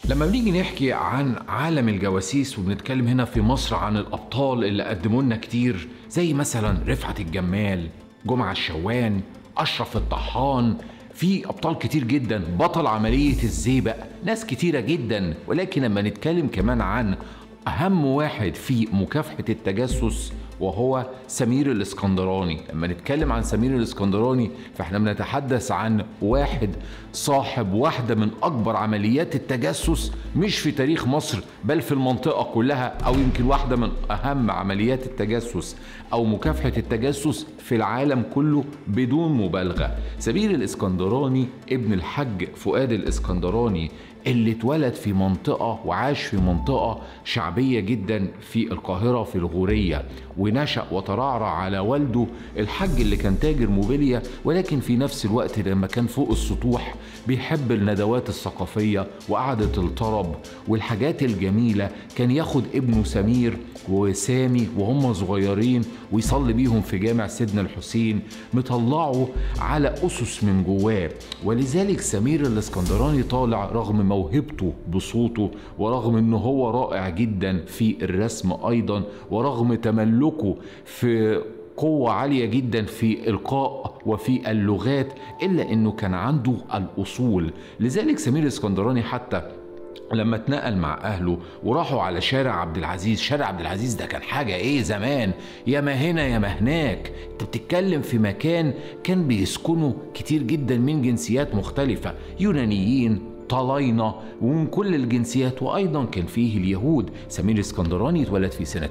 لما بنيجي نحكي عن عالم الجواسيس وبنتكلم هنا في مصر عن الأبطال اللي قدموا لنا كتير زي مثلا رفعت الجمال جمعة الشوان أشرف الطحان في أبطال كتير جدا بطل عملية الزيبق ناس كتيرة جدا ولكن لما نتكلم كمان عن أهم واحد في مكافحة التجسس وهو سمير الاسكندراني لما نتكلم عن سمير الاسكندراني فاحنا بنتحدث عن واحد صاحب واحدة من أكبر عمليات التجسس مش في تاريخ مصر بل في المنطقة كلها أو يمكن واحدة من أهم عمليات التجسس أو مكافحة التجسس في العالم كله بدون مبالغة سمير الاسكندراني ابن الحج فؤاد الاسكندراني اللي اتولد في منطقة وعاش في منطقة شعبية جدا في القاهرة في الغورية ونشأ وترعرع على والده الحج اللي كان تاجر موبيليا ولكن في نفس الوقت لما كان فوق السطوح بيحب الندوات الثقافية وقعدة الطرب والحاجات الجميلة كان ياخد ابنه سمير وسامي وهم صغيرين ويصلي بيهم في جامع سيدنا الحسين مطلعه على أسس من جواه ولذلك سمير الاسكندراني طالع رغم موهبته بصوته ورغم انه هو رائع جدا في الرسم ايضا ورغم تملكه في قوة عالية جدا في إلقاء وفي اللغات إلا أنه كان عنده الأصول لذلك سمير الاسكندراني حتى لما اتنقل مع اهله وراحوا على شارع عبد العزيز شارع عبد العزيز ده كان حاجه ايه زمان يا ما هنا يا ما هناك انت بتتكلم في مكان كان بيسكنوا كتير جدا من جنسيات مختلفه يونانيين طلاينة ومن كل الجنسيات وأيضا كان فيه اليهود سمير اسكندراني اتولد في سنة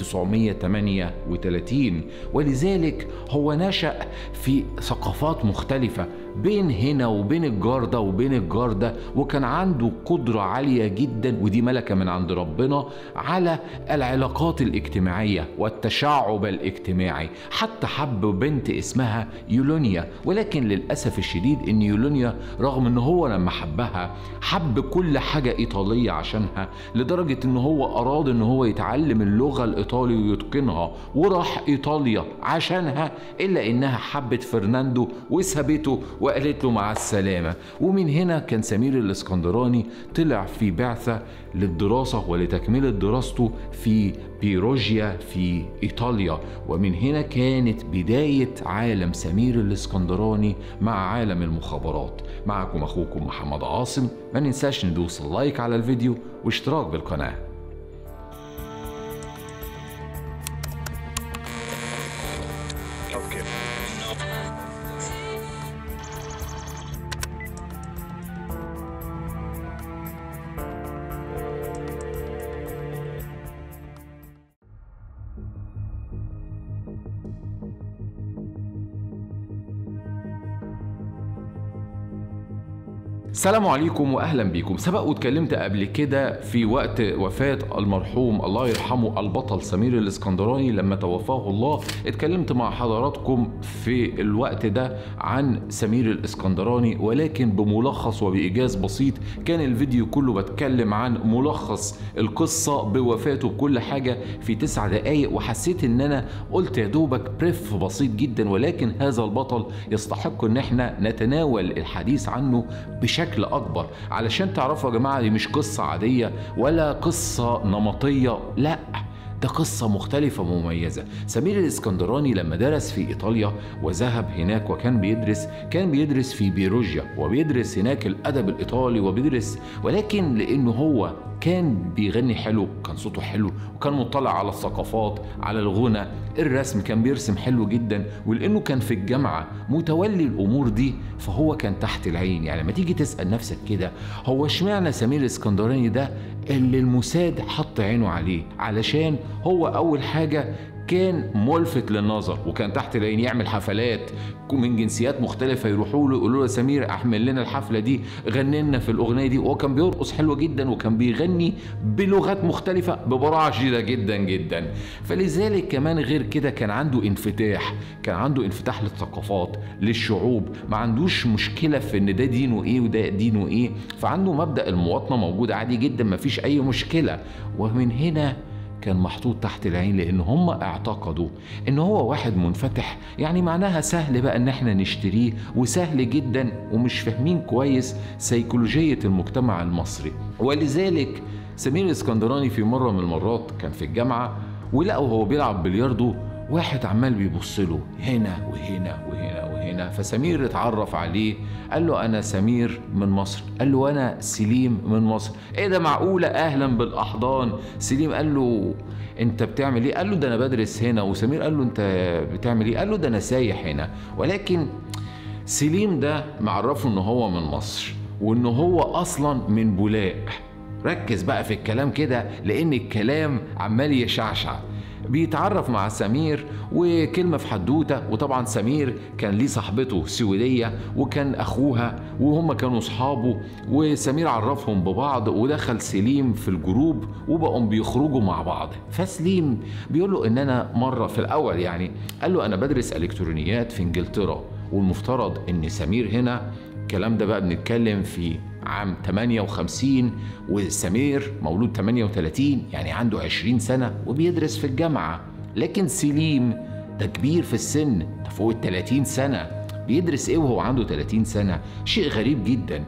1938 ولذلك هو نشأ في ثقافات مختلفة بين هنا وبين الجار ده وبين الجار ده وكان عنده قدرة عالية جدا ودي ملكة من عند ربنا على العلاقات الاجتماعية والتشعب الاجتماعي حتى حب بنت اسمها يولونيا ولكن للأسف الشديد ان يولونيا رغم ان هو لما حبها حب كل حاجة إيطالية عشانها لدرجة ان هو أراد ان هو يتعلم اللغة الإيطالي ويتقنها وراح إيطاليا عشانها إلا إنها حبت فرناندو وسابته وقالت له مع السلامة ومن هنا كان سمير الاسكندراني طلع في بعثة للدراسة ولتكملة دراسته في بيروجيا في إيطاليا ومن هنا كانت بداية عالم سمير الاسكندراني مع عالم المخابرات معكم أخوكم محمد عاصم ما ننساش ندوس اللايك على الفيديو واشتراك بالقناه السلام عليكم واهلا بيكم سبق واتكلمت قبل كده في وقت وفاة المرحوم الله يرحمه البطل سمير الاسكندراني لما توفاه الله اتكلمت مع حضراتكم في الوقت ده عن سمير الاسكندراني ولكن بملخص وبإيجاز بسيط كان الفيديو كله بتكلم عن ملخص القصة بوفاته بكل حاجة في تسع دقايق وحسيت ان انا قلت يا دوبك بريف بسيط جدا ولكن هذا البطل يستحق ان احنا نتناول الحديث عنه بشكل بشكل اكبر علشان تعرفوا يا جماعه دي مش قصه عاديه ولا قصه نمطيه لا ده قصة مختلفة مميزة سمير الإسكندراني لما درس في إيطاليا وذهب هناك وكان بيدرس كان بيدرس في بيروجيا وبيدرس هناك الأدب الإيطالي وبيدرس ولكن لأنه هو كان بيغني حلو كان صوته حلو وكان مطلع على الثقافات على الغنى الرسم كان بيرسم حلو جدا ولانه كان في الجامعه متولي الامور دي فهو كان تحت العين يعني لما تيجي تسال نفسك كده هو اشمعنى سمير الاسكندراني ده اللي الموساد حط عينه عليه علشان هو اول حاجه كان ملفت للنظر وكان تحت العين يعمل حفلات من جنسيات مختلفة يروحوا له يقولوا له سمير احمل لنا الحفلة دي غني لنا في الأغنية دي وهو كان بيرقص حلو جدا وكان بيغني بلغات مختلفة ببراعة شديدة جدا جدا فلذلك كمان غير كده كان عنده انفتاح كان عنده انفتاح للثقافات للشعوب ما عندوش مشكلة في ان ده دينه ايه وده دينه ايه فعنده مبدأ المواطنة موجود عادي جدا ما فيش اي مشكلة ومن هنا كان محطوط تحت العين لان هم اعتقدوا ان هو واحد منفتح يعني معناها سهل بقى ان احنا نشتريه وسهل جدا ومش فاهمين كويس سيكولوجية المجتمع المصري ولذلك سمير الاسكندراني في مرة من المرات كان في الجامعة ولقوا هو بيلعب بلياردو واحد عمال بيبص له هنا وهنا وهنا وهنا فسمير اتعرف عليه قال له انا سمير من مصر قال له انا سليم من مصر ايه ده معقوله اهلا بالاحضان سليم قال له انت بتعمل ايه قال له ده انا بدرس هنا وسمير قال له انت بتعمل ايه قال له ده انا سايح هنا ولكن سليم ده معرفه ان هو من مصر وان هو اصلا من بولاق ركز بقى في الكلام كده لان الكلام عمال يشعشع بيتعرف مع سمير وكلمة في حدوتة وطبعا سمير كان ليه صاحبته سويدية وكان أخوها وهم كانوا صحابه وسمير عرفهم ببعض ودخل سليم في الجروب وبقوا بيخرجوا مع بعض فسليم بيقول له إن أنا مرة في الأول يعني قال له أنا بدرس إلكترونيات في إنجلترا والمفترض إن سمير هنا الكلام ده بقى بنتكلم في عام 58 وسمير مولود 38 يعني عنده 20 سنة وبيدرس في الجامعة لكن سليم ده كبير في السن ده فوق ال 30 سنة بيدرس ايه وهو عنده 30 سنة شيء غريب جدا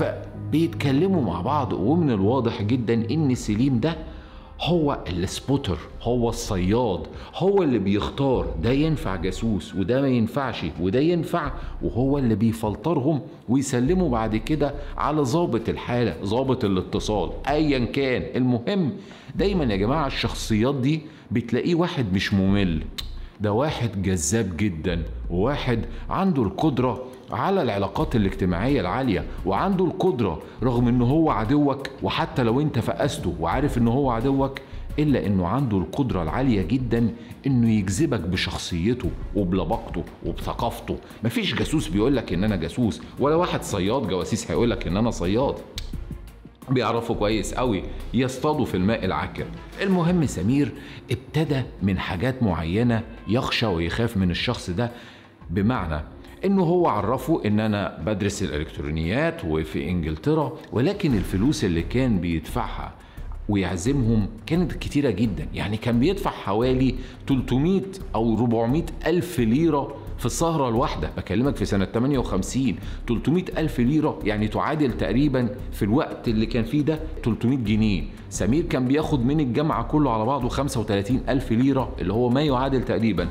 فبيتكلموا مع بعض ومن الواضح جدا ان سليم ده هو السبوتر هو الصياد هو اللي بيختار ده ينفع جاسوس وده ما ينفعش وده ينفع وهو اللي بيفلترهم ويسلموا بعد كده على ضابط الحاله ضابط الاتصال ايا كان المهم دايما يا جماعه الشخصيات دي بتلاقيه واحد مش ممل ده واحد جذاب جدا وواحد عنده القدرة على العلاقات الاجتماعية العالية وعنده القدرة رغم انه هو عدوك وحتى لو انت فقسته وعارف انه هو عدوك الا انه عنده القدرة العالية جدا انه يجذبك بشخصيته وبلبقته وبثقافته مفيش جاسوس بيقولك ان انا جاسوس ولا واحد صياد جواسيس هيقولك ان انا صياد بيعرفوا كويس قوي يصطادوا في الماء العكر المهم سمير ابتدى من حاجات معينة يخشى ويخاف من الشخص ده بمعنى انه هو عرفه ان انا بدرس الالكترونيات وفي انجلترا ولكن الفلوس اللي كان بيدفعها ويعزمهم كانت كتيرة جدا يعني كان بيدفع حوالي 300 أو 400 ألف ليرة في السهرة الواحدة بكلمك في سنة 58 300 ألف ليرة يعني تعادل تقريبا في الوقت اللي كان فيه ده 300 جنيه سمير كان بياخد من الجامعة كله على بعضه 35 ألف ليرة اللي هو ما يعادل تقريبا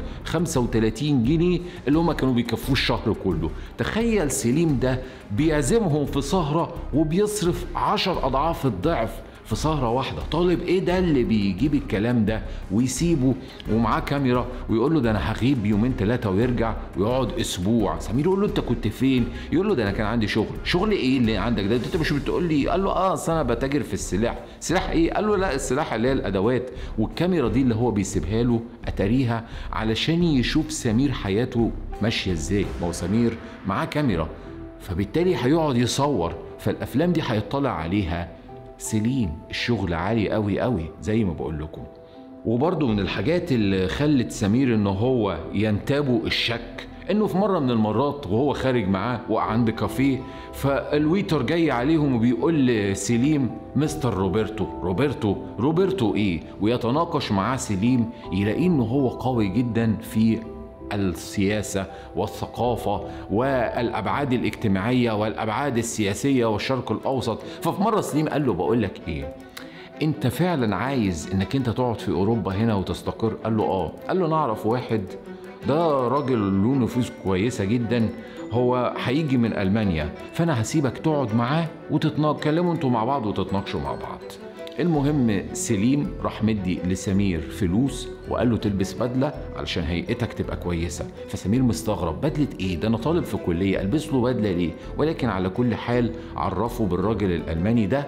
35 جنيه اللي هم كانوا بيكفوه الشهر كله تخيل سليم ده بيعزمهم في سهرة وبيصرف 10 أضعاف الضعف في سهرة واحدة طالب ايه ده اللي بيجيب الكلام ده ويسيبه ومعاه كاميرا ويقول له ده انا هغيب يومين ثلاثة ويرجع ويقعد اسبوع سمير يقول له انت كنت فين يقول له ده انا كان عندي شغل شغل ايه اللي عندك ده انت مش بتقول لي قال له اه اصل انا بتاجر في السلاح سلاح ايه قال له لا السلاح اللي هي الادوات والكاميرا دي اللي هو بيسيبها له اتاريها علشان يشوف سمير حياته ماشية ازاي ما هو سمير معاه كاميرا فبالتالي هيقعد يصور فالافلام دي هيطلع عليها سليم الشغل عالي قوي قوي زي ما بقول لكم وبرضه من الحاجات اللي خلت سمير ان هو ينتابه الشك انه في مره من المرات وهو خارج معاه وعند كافيه فالويتر جاي عليهم وبيقول لسليم مستر روبرتو روبرتو روبرتو ايه ويتناقش معاه سليم يلاقيه انه هو قوي جدا في السياسه والثقافه والابعاد الاجتماعيه والابعاد السياسيه والشرق الاوسط ففي مره سليم قال له بقول لك ايه انت فعلا عايز انك انت تقعد في اوروبا هنا وتستقر قال له اه قال له نعرف واحد ده راجل له نفوذ كويسه جدا هو هيجي من المانيا فانا هسيبك تقعد معاه وتتكلموا انتوا مع بعض وتتناقشوا مع بعض المهم سليم راح مدي لسمير فلوس وقال له تلبس بدله علشان هيئتك تبقى كويسه فسمير مستغرب بدله ايه ده انا طالب في كليه البس له بدله ليه ولكن على كل حال عرفه بالراجل الالماني ده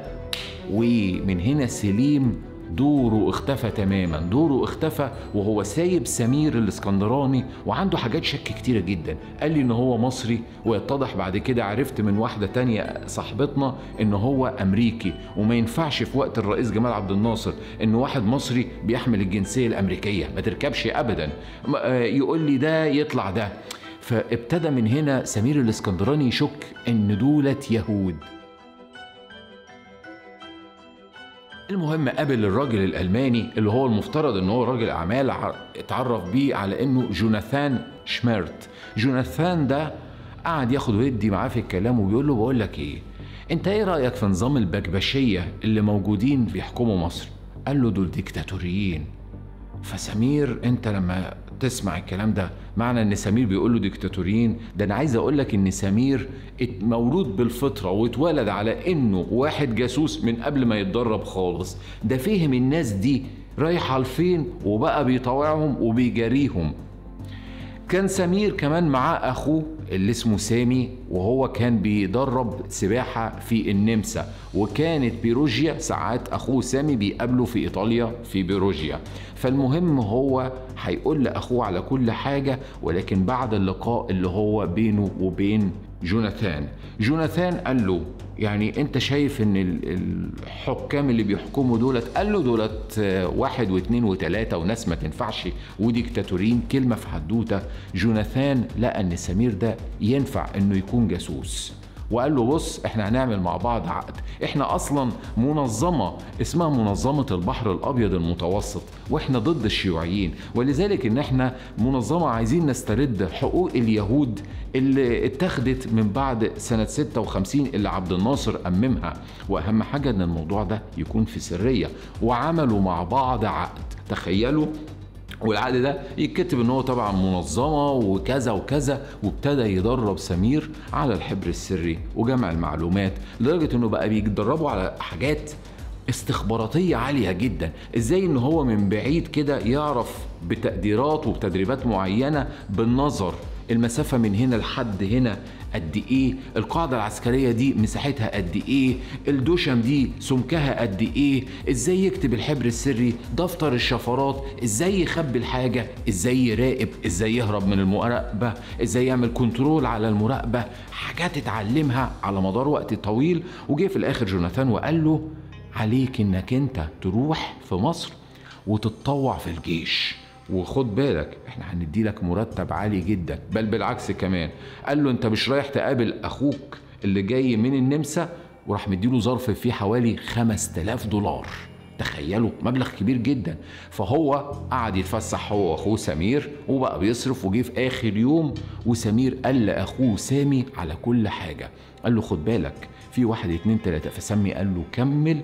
ومن هنا سليم دوره اختفى تماما دوره اختفى وهو سايب سمير الاسكندراني وعنده حاجات شك كتيرة جدا قال لي ان هو مصري ويتضح بعد كده عرفت من واحدة تانية صاحبتنا ان هو امريكي وما ينفعش في وقت الرئيس جمال عبد الناصر ان واحد مصري بيحمل الجنسية الامريكية ما تركبش ابدا يقول لي ده يطلع ده فابتدى من هنا سمير الاسكندراني يشك ان دولة يهود المهم قابل الراجل الألماني اللي هو المفترض إن هو راجل أعمال ع- اتعرف بيه على إنه جوناثان شميرت جوناثان ده قعد ياخد ويدي معاه في الكلام وبيقول له بقول لك إيه أنت إيه رأيك في نظام البكبشية اللي موجودين بيحكموا مصر قال له دول ديكتاتوريين فسمير انت لما تسمع الكلام ده معنى ان سمير بيقول له ديكتاتوريين ده انا عايز اقول لك ان سمير ات- مولود بالفطره واتولد على انه واحد جاسوس من قبل ما يتدرب خالص ده فهم الناس دي رايحه لفين وبقى بيطاوعهم وبيجاريهم كان سمير كمان معاه اخوه اللي اسمه سامي وهو كان بيدرب سباحة في النمسا وكانت بيروجيا ساعات اخوه سامي بيقابله في ايطاليا في بيروجيا فالمهم هو هيقول لاخوه على كل حاجة ولكن بعد اللقاء اللي هو بينه وبين جوناثان جوناثان قال له يعني انت شايف ان ال- الحكام اللي بيحكموا دولت قال له دولت آه، واحد واثنين وثلاثة وناس ما تنفعش وديكتاتورين كلمة في حدوتة جوناثان لقى ان سمير ده ينفع انه يكون جاسوس وقال له بص احنا هنعمل مع بعض عقد احنا اصلا منظمة اسمها منظمة البحر الابيض المتوسط واحنا ضد الشيوعيين ولذلك ان احنا منظمة عايزين نسترد حقوق اليهود اللي اتخذت من بعد سنة 56 اللي عبد الناصر أممها وأهم حاجة إن الموضوع ده يكون في سرية وعملوا مع بعض عقد تخيلوا والعقد ده يتكتب ان هو طبعا منظمه وكذا وكذا وابتدى يدرب سمير على الحبر السري وجمع المعلومات لدرجه انه بقى بيدربوا على حاجات استخباراتية عالية جدا ازاي ان هو من بعيد كده يعرف بتقديرات وبتدريبات معينة بالنظر المسافة من هنا لحد هنا قد ايه القاعدة العسكرية دي مساحتها قد ايه الدوشم دي سمكها قد ايه ازاي يكتب الحبر السري دفتر الشفرات ازاي يخبي الحاجة ازاي يراقب ازاي يهرب من المراقبة ازاي يعمل كنترول على المراقبة حاجات اتعلمها على مدار وقت طويل وجه في الاخر جوناثان وقال له عليك انك انت تروح في مصر وتتطوع في الجيش وخد بالك احنا هندي لك مرتب عالي جدا بل بالعكس كمان قال له انت مش رايح تقابل اخوك اللي جاي من النمسا وراح مديله ظرف فيه حوالي 5000 دولار تخيلوا مبلغ كبير جدا فهو قعد يتفسح هو واخوه سمير وبقى بيصرف وجه في اخر يوم وسمير قال لاخوه سامي على كل حاجه قال له خد بالك في واحد اتنين تلاته فسمي قال له كمل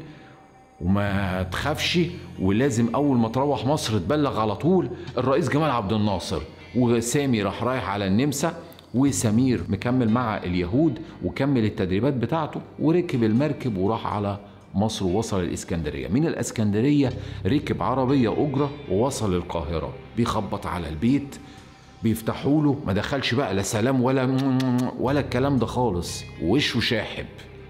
وما تخافش ولازم اول ما تروح مصر تبلغ على طول الرئيس جمال عبد الناصر وسامي راح رايح على النمسا وسمير مكمل مع اليهود وكمل التدريبات بتاعته وركب المركب وراح على مصر ووصل الاسكندريه من الاسكندريه ركب عربيه اجره ووصل القاهره بيخبط على البيت بيفتحوا له ما دخلش بقى لا سلام ولا ولا الكلام ده خالص وشه شاحب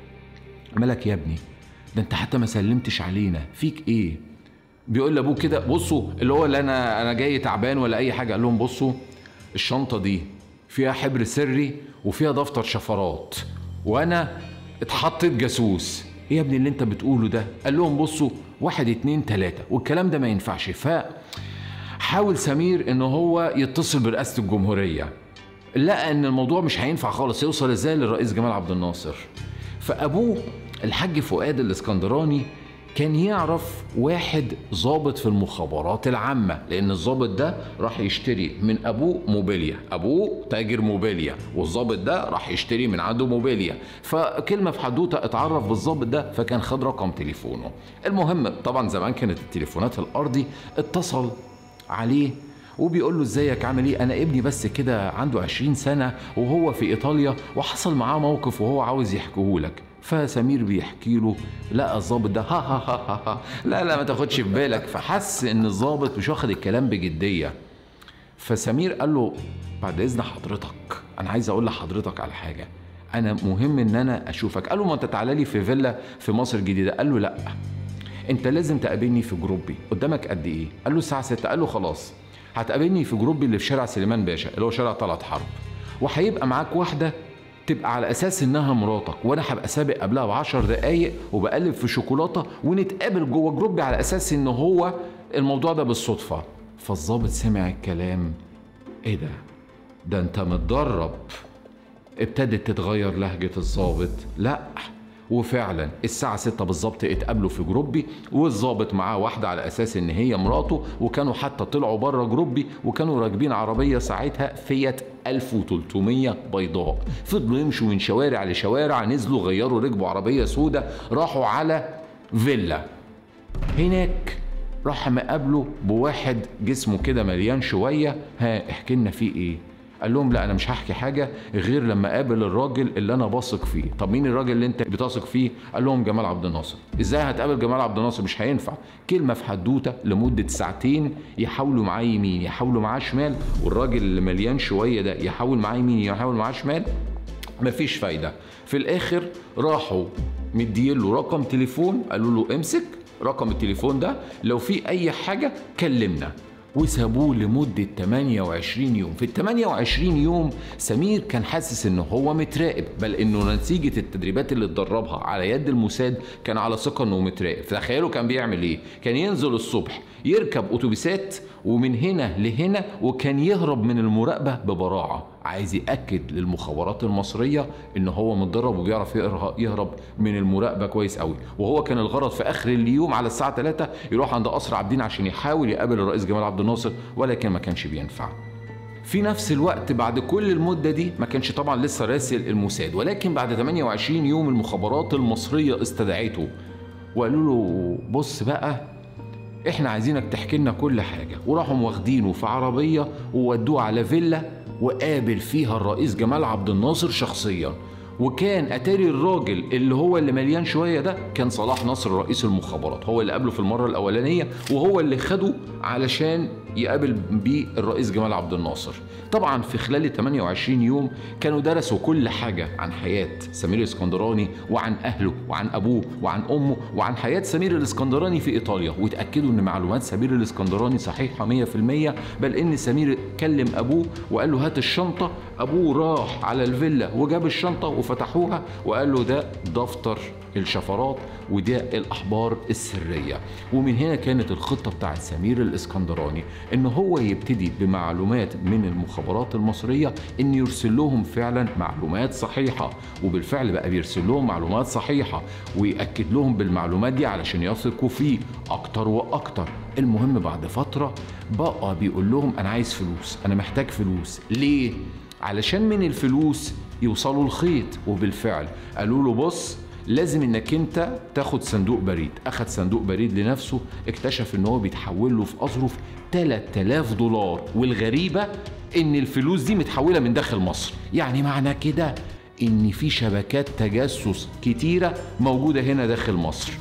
مالك يا ابني ده انت حتى ما سلمتش علينا فيك ايه بيقول لابوه كده بصوا اللي هو اللي انا انا جاي تعبان ولا اي حاجه قال لهم بصوا الشنطه دي فيها حبر سري وفيها دفتر شفرات وانا اتحطيت جاسوس ايه يا ابني اللي انت بتقوله ده قال لهم بصوا واحد اتنين تلاته والكلام ده ما ينفعش ف حاول سمير ان هو يتصل برئاسه الجمهوريه لقى ان الموضوع مش هينفع خالص يوصل ازاي للرئيس جمال عبد الناصر فابوه الحاج فؤاد الاسكندراني كان يعرف واحد ضابط في المخابرات العامة لأن الضابط ده راح يشتري من أبوه موبيليا أبوه تاجر موبيليا والضابط ده راح يشتري من عنده موبيليا فكلمة في حدوتة اتعرف بالضابط ده فكان خد رقم تليفونه المهم طبعا زمان كانت التليفونات الأرضي اتصل عليه وبيقول له ازيك عامل ايه انا ابني بس كده عنده 20 سنه وهو في ايطاليا وحصل معاه موقف وهو عاوز يحكيه لك فسمير بيحكي له لقى الظابط ده ها ها ها ها ها لا لا ما تاخدش في بالك فحس ان الظابط مش واخد الكلام بجديه فسمير قال له بعد اذن حضرتك انا عايز اقول لحضرتك على حاجه انا مهم ان انا اشوفك قال له ما انت تعالى لي في فيلا في مصر الجديده قال له لا انت لازم تقابلني في جروبي قدامك قد ايه قال له الساعه 6 قال له خلاص هتقابلني في جروبي اللي في شارع سليمان باشا اللي هو شارع طلعت حرب وهيبقى معاك واحده تبقى على اساس انها مراتك وانا هبقى سابق قبلها بعشر دقايق وبقلب في شوكولاته ونتقابل جوه جروبي على اساس ان هو الموضوع ده بالصدفه فالظابط سمع الكلام ايه ده ده انت متدرب ابتدت تتغير لهجة الظابط لا وفعلا الساعة 6 بالظبط اتقابلوا في جروبي والظابط معاه واحدة على أساس إن هي مراته وكانوا حتى طلعوا بره جروبي وكانوا راكبين عربية ساعتها فيات 1300 بيضاء فضلوا يمشوا من شوارع لشوارع نزلوا غيروا ركبوا عربية سودة راحوا على فيلا هناك راح مقابله بواحد جسمه كده مليان شوية ها احكي لنا فيه ايه قال لهم لا انا مش هحكي حاجه غير لما اقابل الراجل اللي انا باثق فيه طب مين الراجل اللي انت بتثق فيه قال لهم جمال عبد الناصر ازاي هتقابل جمال عبد الناصر مش هينفع كلمه في حدوته لمده ساعتين يحاولوا معاه يمين يحاولوا معاه شمال والراجل اللي مليان شويه ده يحاول معاه يمين يحاول معاه شمال مفيش فايده في الاخر راحوا مديين له رقم تليفون قالوا له امسك رقم التليفون ده لو في اي حاجه كلمنا وسابوه لمدة 28 يوم في ال 28 يوم سمير كان حاسس انه هو متراقب بل انه نتيجة التدريبات اللي اتدربها على يد الموساد كان على ثقة انه متراقب فتخيلوا كان بيعمل ايه كان ينزل الصبح يركب اتوبيسات ومن هنا لهنا وكان يهرب من المراقبة ببراعة عايز يأكد للمخابرات المصرية ان هو متدرب وبيعرف يهرب من المراقبة كويس قوي وهو كان الغرض في اخر اليوم على الساعة 3 يروح عند قصر عابدين عشان يحاول يقابل الرئيس جمال عبد الناصر ولكن ما كانش بينفع في نفس الوقت بعد كل المدة دي ما كانش طبعا لسه راسل الموساد ولكن بعد 28 يوم المخابرات المصرية استدعته وقالوا له بص بقى احنا عايزينك تحكي لنا كل حاجة وراحوا واخدينه في عربية وودوه على فيلا وقابل فيها الرئيس جمال عبد الناصر شخصيا وكان اتاري الراجل اللي هو اللي مليان شويه ده كان صلاح نصر رئيس المخابرات هو اللي قابله في المره الاولانيه وهو اللي خده علشان يقابل بيه الرئيس جمال عبد الناصر طبعا في خلال ال 28 يوم كانوا درسوا كل حاجة عن حياة سمير الاسكندراني وعن أهله وعن أبوه وعن أمه وعن حياة سمير الاسكندراني في إيطاليا وتأكدوا إن معلومات سمير الاسكندراني صحيحة 100% بل إن سمير كلم أبوه وقال له هات الشنطة أبوه راح على الفيلا وجاب الشنطة وفتحوها وقال له ده دفتر الشفرات وده الأحبار السرية ومن هنا كانت الخطة بتاعت سمير الإسكندراني إن هو يبتدي بمعلومات من المخابرات المصرية إن يرسل لهم فعلا معلومات صحيحة وبالفعل بقى بيرسل لهم معلومات صحيحة ويأكد لهم بالمعلومات دي علشان يثقوا فيه أكتر وأكتر المهم بعد فترة بقى بيقول لهم أنا عايز فلوس أنا محتاج فلوس ليه؟ علشان من الفلوس يوصلوا الخيط وبالفعل قالوا له بص لازم انك انت تاخد صندوق بريد اخد صندوق بريد لنفسه اكتشف ان هو بيتحول له في اظرف 3000 دولار والغريبه ان الفلوس دي متحوله من داخل مصر يعني معنى كده ان في شبكات تجسس كتيره موجوده هنا داخل مصر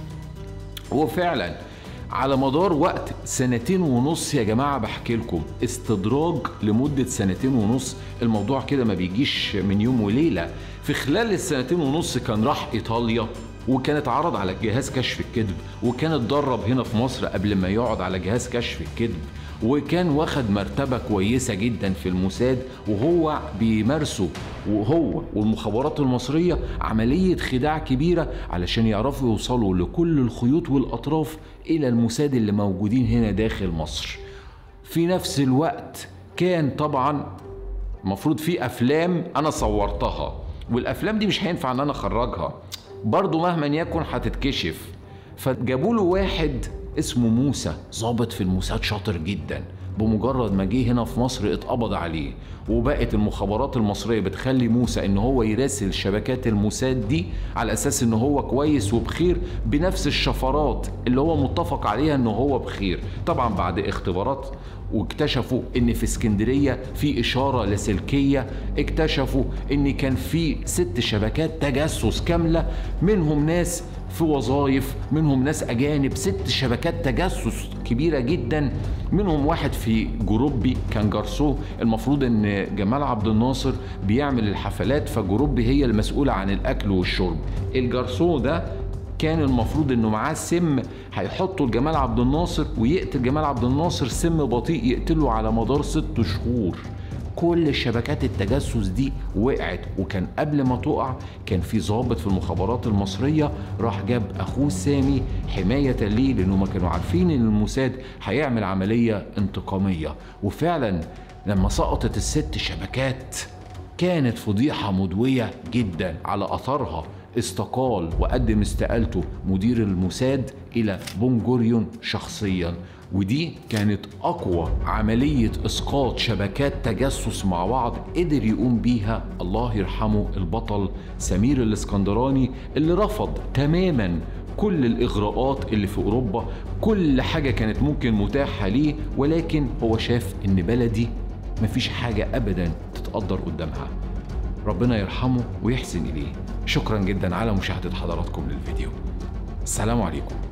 وفعلا على مدار وقت سنتين ونص يا جماعة بحكي لكم استدراج لمدة سنتين ونص الموضوع كده ما بيجيش من يوم وليلة في خلال السنتين ونص كان راح إيطاليا وكان اتعرض على جهاز كشف الكذب وكان اتدرب هنا في مصر قبل ما يقعد على جهاز كشف الكذب وكان واخد مرتبة كويسة جدا في الموساد وهو بيمارسوا وهو والمخابرات المصرية عملية خداع كبيرة علشان يعرفوا يوصلوا لكل الخيوط والأطراف إلى الموساد اللي موجودين هنا داخل مصر في نفس الوقت كان طبعا المفروض في أفلام أنا صورتها والأفلام دي مش هينفع إن أنا أخرجها برضه مهما يكن هتتكشف فجابوا له واحد اسمه موسى ظابط في الموساد شاطر جدا بمجرد ما جه هنا في مصر اتقبض عليه وبقت المخابرات المصريه بتخلي موسى ان هو يراسل شبكات الموساد دي على اساس ان هو كويس وبخير بنفس الشفرات اللي هو متفق عليها ان هو بخير طبعا بعد اختبارات واكتشفوا ان في اسكندريه في اشاره لاسلكيه اكتشفوا ان كان في ست شبكات تجسس كامله منهم ناس في وظائف منهم ناس اجانب ست شبكات تجسس كبيره جدا منهم واحد في جروبي كان جارسو المفروض ان جمال عبد الناصر بيعمل الحفلات فجروبي هي المسؤوله عن الاكل والشرب الجارسو ده كان المفروض انه معاه سم هيحطه لجمال عبد الناصر ويقتل جمال عبد الناصر سم بطيء يقتله على مدار ست شهور كل شبكات التجسس دي وقعت وكان قبل ما تقع كان في ضابط في المخابرات المصرية راح جاب أخوه سامي حماية ليه لأنهم كانوا عارفين إن الموساد هيعمل عملية انتقامية وفعلا لما سقطت الست شبكات كانت فضيحة مدوية جدا على أثرها استقال وقدم استقالته مدير الموساد إلى بن جوريون شخصيا ودي كانت أقوى عملية إسقاط شبكات تجسس مع بعض قدر يقوم بيها الله يرحمه البطل سمير الإسكندراني اللي رفض تماما كل الإغراءات اللي في أوروبا كل حاجة كانت ممكن متاحة ليه ولكن هو شاف إن بلدي مفيش حاجة أبدا تتقدر قدامها ربنا يرحمه ويحسن إليه شكرا جدا على مشاهدة حضراتكم للفيديو السلام عليكم